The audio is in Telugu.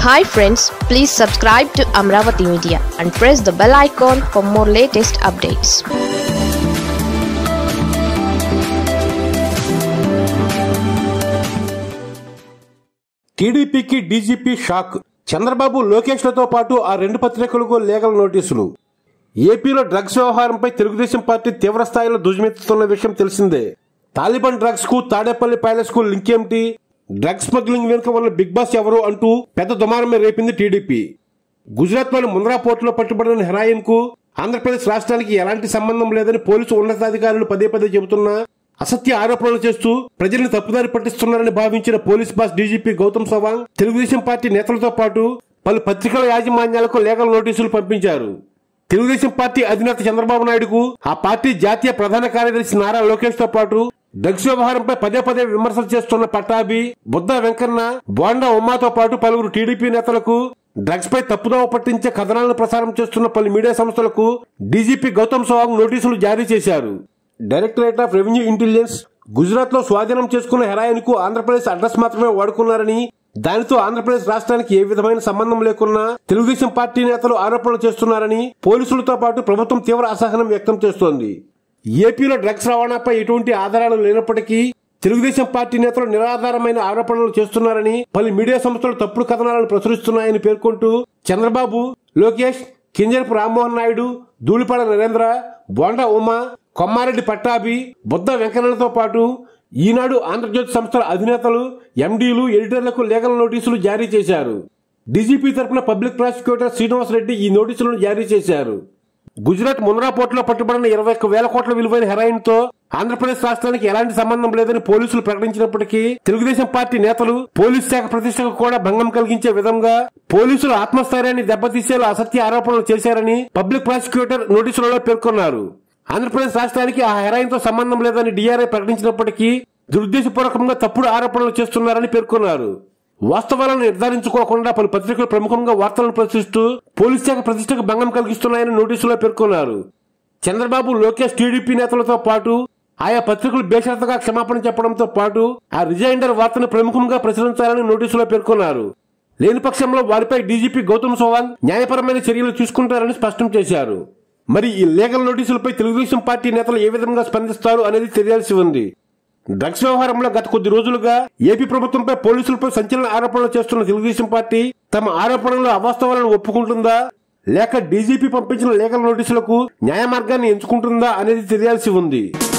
hi friends please subscribe to Amaravati media and press the bell icon for more latest updates టీడీపీకి డీజీపీ షాక్ చంద్రబాబు లోకేష్లతో పాటు ఆ రెండు పత్రికలకు లీగల్ నోటీసులు ఏపీలో డ్రగ్స్ వ్యవహారంపై తెలుగుదేశం పార్టీ తీవ్ర స్థాయిలో దుజ్మెత్తుతున్న విషయం తెలిసిందే తాలిబాన్ డ్రగ్స్ కు తాడేపల్లి ప్యాలెస్ కు లింక్ ఏమిటి డ్రగ్స్ స్మగ్లింగ్ వెనుక ఉన్న బిగ్ బాస్ ఎవరు అంటూ పెద్ద దుమారమే రేపింది టీడీపీ గుజరాత్ లోని ముంద్రా పోర్టులో పట్టుబడిన హెరాయిన్ కు ఆంధ్రప్రదేశ్ రాష్ట్రానికి ఎలాంటి సంబంధం లేదని పోలీసు ఉన్నతాధికారులు పదే పదే చెబుతున్నా అసత్య ఆరోపణలు చేస్తూ ప్రజల్ని తప్పుదారి పట్టిస్తున్నారని భావించిన police boss DGP Gautam Sawang Telugu Desam party నేతలతో పాటు పలు పత్రికల యాజమాన్యాలకు లీగల్ నోటీసులు పంపించారు తెలుగుదేశం పార్టీ అధినేత చంద్రబాబు నాయుడుకు ఆ పార్టీ జాతీయ ప్రధాన కార్యదర్శి నారా లోకేష్ తో పాటు డ్రగ్స్ వ్యవహారంపై పదే పదే విమర్శలు చేస్తున్న పట్టాభి బుద్ధ వెంకన్న బోండా ఉమ్మాతో పాటు పలువురు టీడీపీ నేతలకు డ్రగ్స్ పై తప్పుదోవ పట్టించే కథనాలను ప్రసారం చేస్తున్న పలు మీడియా సంస్థలకు డీజీపీ గౌతమ్ సవాంగ్ నోటీసులు జారీ చేశారు directorate of revenue intelligence Gujarat లో స్వాధీనం చేసుకున్న హెరాయిన్ కు ఆంధ్రప్రదేశ్ అడ్రస్ మాత్రమే వాడుకున్నారని దానితో ఆంధ్రప్రదేశ్ రాష్ట్రానికి ఏ విధమైన సంబంధం లేకున్నా తెలుగుదేశం పార్టీ నేతలు ఆరోపణలు చేస్తున్నారని పోలీసులతో పాటు ప్రభుత్వం తీవ్ర అసహనం వ్యక్తం చేస్తోంది ఏపీలో డ్రగ్స్ రవాణాపై ఎటువంటి ఆధారాలు లేనప్పటికీ తెలుగుదేశం పార్టీ నేతలు నిరాధారమైన ఆరోపణలు చేస్తున్నారని పలు మీడియా సంస్థలు తప్పుడు కథనాలను ప్రచురిస్తున్నాయని పేర్కొంటూ చంద్రబాబు లోకేష్ కింజరపు రామ్మోహన్ నాయుడు ధూళిపాడ నరేంద్ర బోండా ఉమా కొమ్మారెడ్డి పట్టాభి బుద్ధ వెంకన్నలతో పాటు ఈనాడు ఆంధ్రజ్యోతి సంస్థల అధినేతలు ఎండీలు ఎడిటర్లకు లీగల్ నోటీసులు జారీ చేశారు డీజీపీ తరపున పబ్లిక్ ప్రాసిక్యూటర్ శ్రీనివాస్ రెడ్డి ఈ నోటీసులను జారీ చేశారు గుజరాత్ మున్రా పోర్టులో పట్టుబడిన ఇరవై ఒక్క వేల కోట్ల విలువైన హెరాయిన్ తో ఆంధ్రప్రదేశ్ రాష్ట్రానికి ఎలాంటి సంబంధం లేదని పోలీసులు ప్రకటించినప్పటికీ తెలుగుదేశం పార్టీ నేతలు పోలీస్ శాఖ ప్రతిష్టకు కూడా భంగం కలిగించే విధంగా పోలీసులు ఆత్మస్థైర్యాన్ని దెబ్బతీసేలా అసత్య ఆరోపణలు చేశారని పబ్లిక్ ప్రాసిక్యూటర్ నోటీసులలో పేర్కొన్నారు ఆంధ్రప్రదేశ్ రాష్ట్రానికి ఆ హెరాయిన్ తో సంబంధం లేదని డిఆర్ఐ ప్రకటించినప్పటికీ దురుద్దేశపూర్వకంగా తప్పుడు ఆరోపణలు చేస్తున్నారని పేర్కొన్నారు వాస్తవాలను నిర్ధారించుకోకుండా పలు పత్రికలు ప్రముఖంగా వార్తలను ప్రచురిస్తూ పోలీస్ శాఖ ప్రతిష్టకు భంగం కలిగిస్తున్నాయని నోటీసులో పేర్కొన్నారు చంద్రబాబు లోకేష్ టీడీపీ నేతలతో పాటు ఆయా పత్రికలు బేషరతుగా క్షమాపణ చెప్పడంతో పాటు ఆ రిజైండర్ వార్తను ప్రముఖంగా ప్రచురించాలని నోటీసులో పేర్కొన్నారు లేని పక్షంలో వారిపై డీజీపీ గౌతమ్ సవాంగ్ న్యాయపరమైన చర్యలు తీసుకుంటారని స్పష్టం చేశారు మరి ఈ లీగల్ నోటీసులపై తెలుగుదేశం పార్టీ నేతలు ఏ విధంగా స్పందిస్తారు అనేది తెలియాల్సి ఉంది డ్రగ్స్ వ్యవహారంలో గత కొద్ది రోజులుగా ఏపీ ప్రభుత్వంపై పోలీసులపై సంచలన ఆరోపణలు చేస్తున్న తెలుగుదేశం పార్టీ తమ ఆరోపణలు అవాస్తవాలను ఒప్పుకుంటుందా లేక డీజీపీ పంపించిన లీగల్ నోటీసులకు న్యాయ మార్గాన్ని ఎంచుకుంటుందా అనేది తెలియాల్సి ఉంది